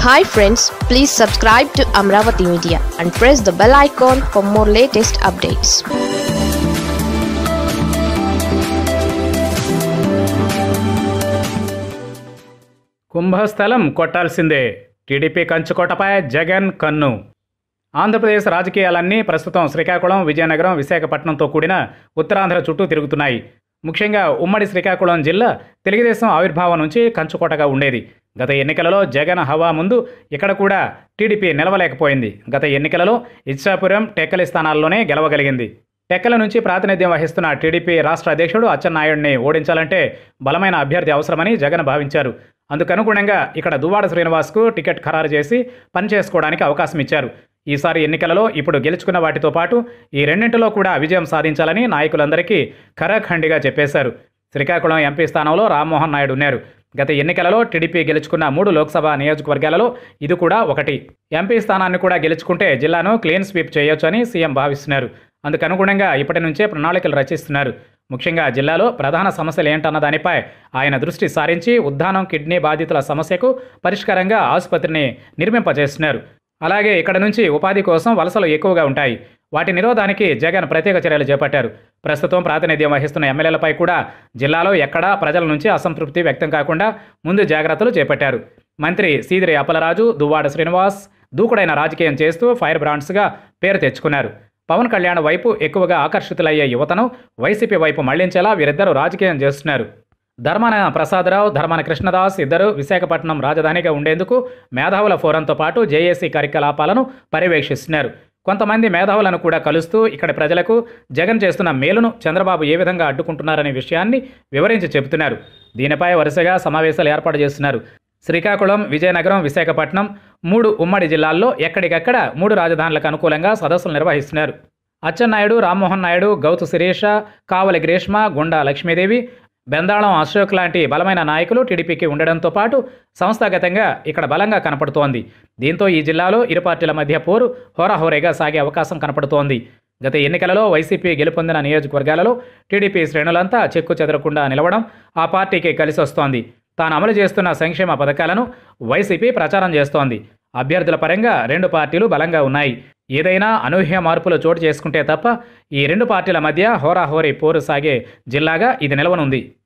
hi friends please subscribe to Amaravati media and press the bell icon for more latest updates కుంభస్థలం కొట్టాల్సిందే TDP కంచుకోటపై జగన్ కన్ను ఆంధ్రప్రదేశ్ రాజకీయాలన్నీ ప్రస్తుతం శ్రీకాకుళం విజయనగరం విశాఖపట్నంతో కూడిన ఉత్తరాంధ్ర చుట్టూ తిరుగుతున్నాయి ముఖ్యంగా ఉమ్మడి శ్రీకాకుళం జిల్లా తెలుగుదేశం ఆవిర్భావం నుంచి కంచుకోటగా ఉండేది గత ఎన్నికలలో జగన్ హవా ముందు ఇక్కడ కూడా టీడీపీ నిలవలేకపోయింది గత ఎన్నికలలో ఇచ్చాపురం టెక్కలి స్థానాల్లోనే గెలవగలిగింది టెక్కల నుంచి ప్రాతినిధ్యం వహిస్తున్న టీడీపీ రాష్ట్ర అధ్యక్షుడు అచ్చెన్నాయుడిని ఓడించాలంటే బలమైన అభ్యర్థి అవసరమని జగన్ భావించారు అందుకనుగుణంగా ఇక్కడ దువ్వాడ శ్రీనివాస్కు టికెట్ ఖరారు చేసి పనిచేసుకోవడానికి అవకాశం ఇచ్చారు ఈసారి ఎన్నికలలో ఇప్పుడు గెలుచుకున్న వాటితో పాటు ఈ రెండింటిలో కూడా విజయం సాధించాలని నాయకులందరికీ ఖరాఖండిగా చెప్పేశారు శ్రీకాకుళం ఎంపీ స్థానంలో రామ్మోహన్ నాయుడు ఉన్నారు గత ఎన్నికలలో టీడీపీ గెలుచుకున్న మూడు లోక్సభ నియోజకవర్గాలలో ఇది కూడా ఒకటి ఎంపీ స్థానాన్ని కూడా గెలుచుకుంటే జిల్లాను క్లీన్ స్వీప్ చేయొచ్చని సీఎం భావిస్తున్నారు అందుకనుగుణంగా ఇప్పటి నుంచే ప్రణాళికలు రచిస్తున్నారు ముఖ్యంగా జిల్లాలో ప్రధాన సమస్యలు ఏంటన్న దానిపై ఆయన దృష్టి సారించి ఉద్దానం కిడ్నీ బాధితుల సమస్యకు పరిష్కారంగా ఆసుపత్రిని నిర్మింపజేస్తున్నారు అలాగే ఇక్కడ నుంచి ఉపాధి కోసం వలసలు ఎక్కువగా ఉంటాయి వాటి నిరోధానికి జగన్ ప్రత్యేక చర్యలు చేపట్టారు ప్రస్తుతం ప్రాతినిధ్యం వహిస్తున్న ఎమ్మెల్యేలపై కూడా జిల్లాలో ఎక్కడా ప్రజల నుంచి అసంతృప్తి వ్యక్తం కాకుండా ముందు జాగ్రత్తలు చేపట్టారు మంత్రి సీదిరి అప్పలరాజు దువ్వాడ శ్రీనివాస్ దూకుడైన రాజకీయం చేస్తూ ఫైర్ బ్రాండ్స్గా పేరు తెచ్చుకున్నారు పవన్ కళ్యాణ్ వైపు ఎక్కువగా ఆకర్షితులయ్యే యువతను వైసీపీ వైపు మళ్లించేలా వీరిద్దరూ రాజకీయం చేస్తున్నారు ధర్మాన ప్రసాదరావు ధర్మాన కృష్ణదాస్ ఇద్దరు విశాఖపట్నం రాజధానిగా ఉండేందుకు మేధావుల ఫోరంతో పాటు జేఏసీ కార్యకలాపాలను పర్యవేక్షిస్తున్నారు కొంతమంది మేధావులను కూడా కలుస్తూ ఇక్కడి ప్రజలకు జగన్ చేస్తున్న మేలును చంద్రబాబు ఏ విధంగా అడ్డుకుంటున్నారనే విషయాన్ని వివరించి చెబుతున్నారు దీనిపై వరుసగా సమావేశాలు ఏర్పాటు చేస్తున్నారు శ్రీకాకుళం విజయనగరం విశాఖపట్నం మూడు ఉమ్మడి జిల్లాల్లో ఎక్కడికక్కడ మూడు రాజధానులకు అనుకూలంగా సదస్సులు నిర్వహిస్తున్నారు అచ్చెన్నాయుడు రామ్మోహన్ నాయుడు గౌతు శిరీష కావలి గ్రీష్మ గుండా లక్ష్మీదేవి బెందాళం అశోక్ లాంటి బలమైన నాయకులు టీడీపీకి ఉండడంతో పాటు సంస్థాగతంగా ఇక్కడ బలంగా కనపడుతోంది దీంతో ఈ జిల్లాలో ఇరు పార్టీల మధ్య పోరు హోరాహోరేగా సాగే అవకాశం కనపడుతోంది గత ఎన్నికలలో వైసీపీ గెలుపొందిన నియోజకవర్గాలలో టీడీపీ శ్రేణులంతా చెక్కు చెదరకుండా నిలవడం ఆ పార్టీకి కలిసి వస్తోంది తాను అమలు చేస్తున్న సంక్షేమ పథకాలను వైసీపీ ప్రచారం చేస్తోంది అభ్యర్థుల పరంగా రెండు పార్టీలు బలంగా ఉన్నాయి ఏదైనా అనూహ్య మార్పులు చోటు చేసుకుంటే తప్ప ఈ రెండు పార్టీల మధ్య హోరాహోరీ పోరు సాగే జిల్లాగా ఇది నిలవనుంది